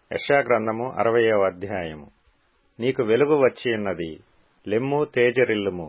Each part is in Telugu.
యశాగ్రంథము అరవయవ అధ్యాయము నీకు వెలుగు వచ్చియున్నది లెమ్ము తేజరిల్లుము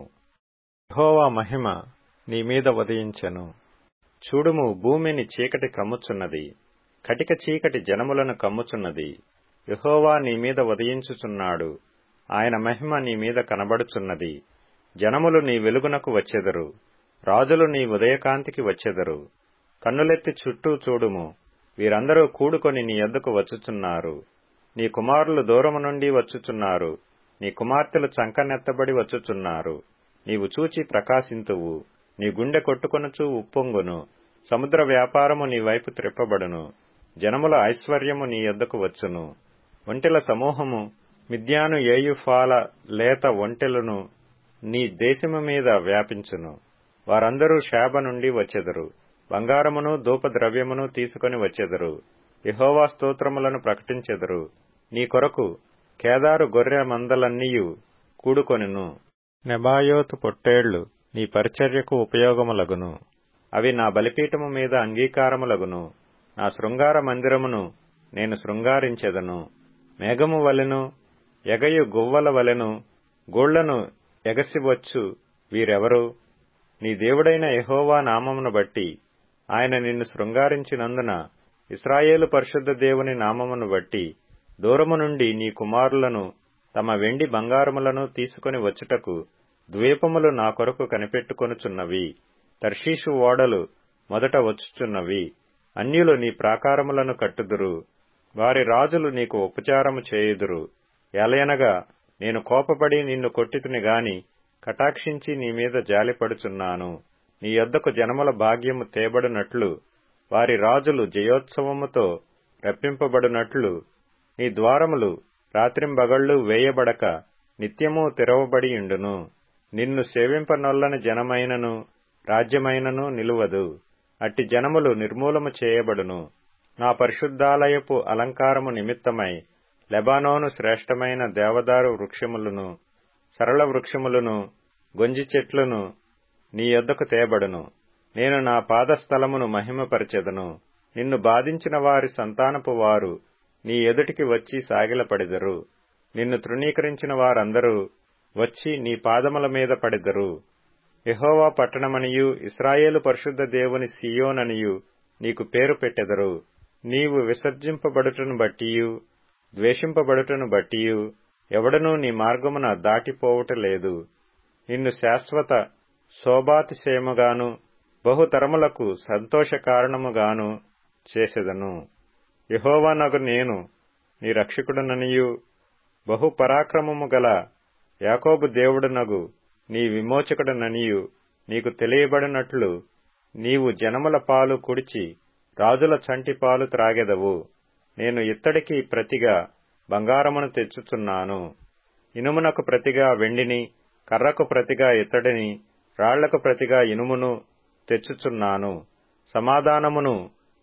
యెహోవా మహిమ నీ మీద ఉదయించెను చూడుము భూమిని చీకటి కమ్ముచున్నది కటిక చీకటి జనములను కమ్ముచున్నది యెహోవా నీ మీద ఉదయించుచున్నాడు ఆయన మహిమ నీ మీద కనబడుచున్నది జనములు నీ వెలుగునకు వచ్చెదరు రాజులు నీ ఉదయకాంతికి వచ్చెదరు కన్నులెత్తి చుట్టూ చూడుము వీరందరూ కూడుకొని నీ యొద్దకు వచ్చుచున్నారు నీ కుమారులు దూరము నుండి వచ్చుచున్నారు నీ కుమార్తెలు చంకనెత్తబడి వచ్చుచున్నారు నీవు చూచి ప్రకాశింతువు నీ గుండె కొట్టుకొనుచు ఉప్పొంగును సముద్ర వ్యాపారము నీ వైపు త్రిప్పబడును జనముల ఐశ్వర్యము నీ యొద్దకు వచ్చును ఒంటెల సమూహము మిద్యాను ఏయుఫాల లేత ఒంటెలను నీ దేశము మీద వ్యాపించును వారందరూ శాబ నుండి వచ్చెదరు బంగారమును ధూపద్రవ్యమును తీసుకొని వచ్చెదరు యహోవా స్తోత్రములను ప్రకటించెదరు నీ కొరకు కేదారు గొర్రె మందలన్నీయు కూడుకొనిను నెబాయోతు పొట్టేళ్లు నీ పరిచర్యకు ఉపయోగములగును అవి నా బలిపీఠము మీద అంగీకారములగును నా శృంగార మందిరమును నేను శృంగారించెదను మేఘము వలెను ఎగయు గువ్వల వలెను గోళ్లను ఎగసివచ్చు వీరెవరు నీ దేవుడైన యహోవా నామమును బట్టి ఆయన నిన్ను శృంగారించినందున ఇస్రాయేలు పరిశుద్ధ దేవుని నామమును బట్టి దూరము నుండి నీ కుమారులను తమ వెండి బంగారములను తీసుకుని వచ్చుటకు ద్వీపములు నా కొరకు కనిపెట్టుకొనుచున్నవి తర్షీషు ఓడలు మొదట వచ్చుచున్నవి అన్యులు నీ ప్రాకారములను కట్టుదురు వారి రాజులు నీకు ఉపచారము చేయుదురు ఎలయనగా నేను కోపపడి నిన్ను కొట్టితుని గాని కటాక్షించి నీ మీద జాలిపడుచున్నాను నీ యొద్దకు జనముల భాగ్యము తేబడినట్లు వారి రాజులు జయోత్సవముతో రప్పింపబడినట్లు నీ ద్వారములు రాత్రింబగళ్ళు వేయబడక నిత్యము తెరవబడియుండును నిన్ను సేవింపనొల్లని జనమైనను రాజ్యమైనను నిలువదు అట్టి జనములు నిర్మూలము చేయబడును నా పరిశుద్ధాలయపు అలంకారము నిమిత్తమై లెబానోను శ్రేష్టమైన దేవదారు వృక్షములను సరళ వృక్షములను గొంజి చెట్లను నీ యొద్దకు తేబడును నేను నా పాదస్థలమును మహిమపరచెదను నిన్ను బాధించిన వారి సంతానపు వారు నీ ఎదుటికి వచ్చి సాగిలపడెదరు నిన్ను తృణీకరించిన వారందరూ వచ్చి నీ పాదముల మీద పడెదరు యహోవా పట్టణమనియు ఇస్రాయేలు పరిశుద్ధ దేవుని సియోననియు నీకు పేరు పెట్టెదరు నీవు విసర్జింపబడుటను బట్టియు ద్వేషింపబడుటను బట్టియు ఎవడనూ నీ మార్గమున దాటిపోవుట లేదు నిన్ను శాశ్వత శోభాతిశయముగాను బహుతరములకు సంతోష కారణముగాను చేసెదను యహోవానగు నేను నీ రక్షకుడననియు బహు పరాక్రమము గల యాకోబు దేవుడునగు నీ విమోచకుడననియు నీకు తెలియబడినట్లు నీవు జనముల పాలు కుడిచి రాజుల చంటి పాలు త్రాగెదవు నేను ఇత్తడికి ప్రతిగా బంగారమును తెచ్చుచున్నాను ఇనుమునకు ప్రతిగా వెండిని కర్రకు ప్రతిగా ఇత్తడిని రాళ్లకు ప్రతిగా ఇనుమును తెచ్చుచున్నాను సమాధానమును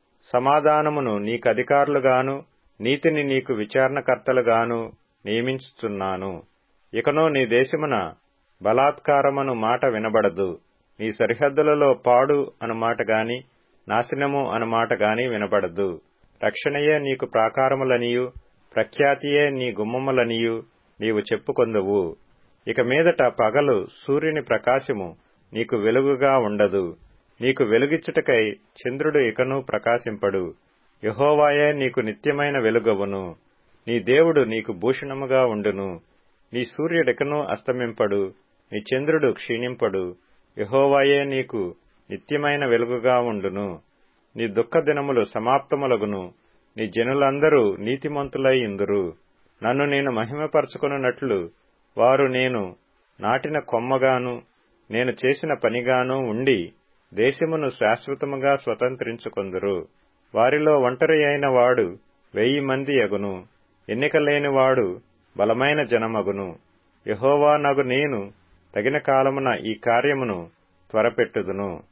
సమాధానమును నీకధికారులుగాను నీతిని నీకు విచారణకర్తలుగాను నియమించుచున్నాను ఇకనో నీ దేశమున బలాత్కారమను మాట వినబడదు నీ సరిహద్దులలో పాడు అనుమాట గాని నాశనము అనుమాట గాని వినబడదు రక్షణయే నీకు ప్రాకారములనియు ప్రఖ్యాతియే నీ గుమ్మములనియు నీవు చెప్పుకొందువు ఇక మీదట పగలు సూర్యుని ప్రకాశము నీకు వెలుగుగా ఉండదు నీకు వెలుగిచ్చుటకై చంద్రుడు ఇకను ప్రకాశింపడు యహోవాయే నీకు నిత్యమైన వెలుగవును నీ దేవుడు నీకు భూషణముగా ఉండును నీ సూర్యుడికను అస్తమింపడు నీ చంద్రుడు క్షీణింపడు యహోవాయే నీకు నిత్యమైన వెలుగుగా ఉండును నీ దుఃఖ దినములు సమాప్తములగును నీ జనులందరూ నీతిమంతులై ఇందురు నన్ను నేను మహిమపరచుకున్నట్లు వారు నేను నాటిన కొమ్మగాను నేను చేసిన పనిగాను ఉండి దేశమును శాశ్వతముగా స్వతంత్రించుకొందురు వారిలో ఒంటరి అయిన వాడు వెయ్యి మంది అగును ఎన్నిక లేనివాడు బలమైన జనమగును యహోవా నగు నేను తగిన కాలమున ఈ కార్యమును త్వరపెట్టుదును